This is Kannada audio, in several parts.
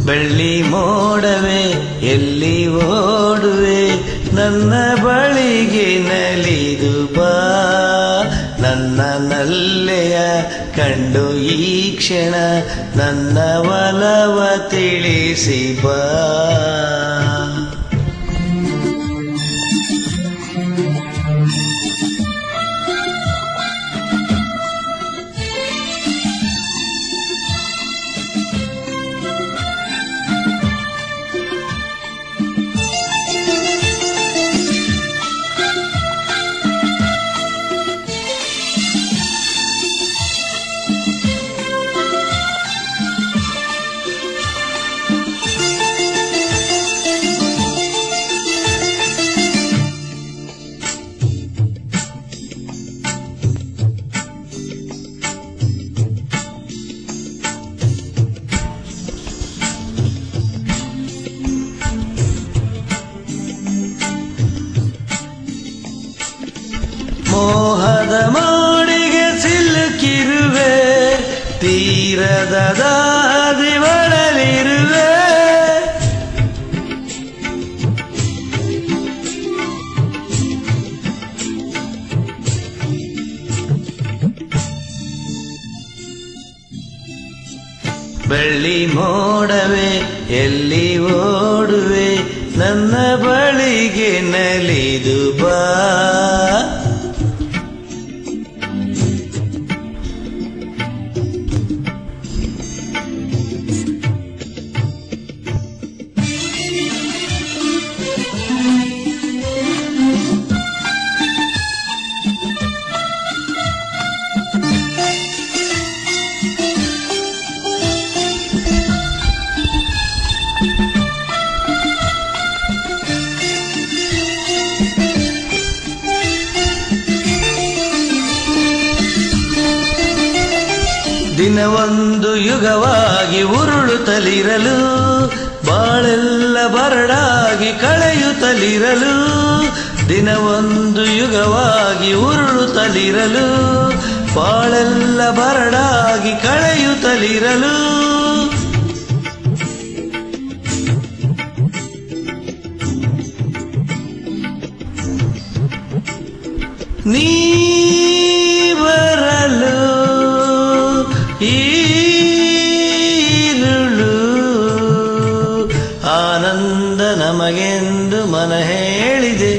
ಬೆಳ್ಳಿ ಮೋಡವೇ ಎಲ್ಲಿ ಓಡುವೆ ನನ್ನ ಬಳಿಗೆ ನಲಿದು ಬಾ ನನ್ನ ನಲ್ಲೆಯ ಕಂಡು ಈ ಕ್ಷಣ ನನ್ನ ಒಲವ ತಿಳಿಸಿ ಬಾ ಮೋಹದ ಮೋಡಿಗೆ ಸಿಲುಕಿರುವೆ ತೀರದ ದಾದಿ ಒಳಲಿರುವೆ ಬೆಳ್ಳಿ ಮೋಡವೇ ಎಲ್ಲಿ ಓಡುವೆ ನನ್ನ ಬಳಿಗೆ ನಲಿದು ಬಾ ದಿನವೊಂದು ಯುಗವಾಗಿ ಉರುಳುತ್ತಲಿರಲು ಬಾಳೆಲ್ಲ ಬರಡಾಗಿ ಕಳೆಯುತ್ತಲಿರಲು ದಿನವೊಂದು ಯುಗವಾಗಿ ಉರುಳುತ್ತಲಿರಲು ಬಾಳೆಲ್ಲ ಬರಡಾಗಿ ಕಳೆಯುತ್ತಲಿರಲು ನೀ ಬರಲು ಈರುಳು ಆನಂದ ನಮಗೆಂದು ಮನ ಹೇಳಿದೆ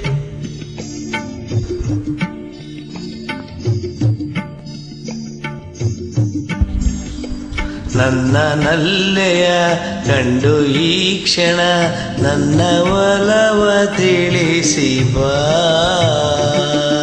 ನನ್ನ ನಲ್ಲೆಯ ಕಂಡು ಈ ಕ್ಷಣ ನನ್ನ ಒಲವ ತಿಳಿಸಿ ಬಾ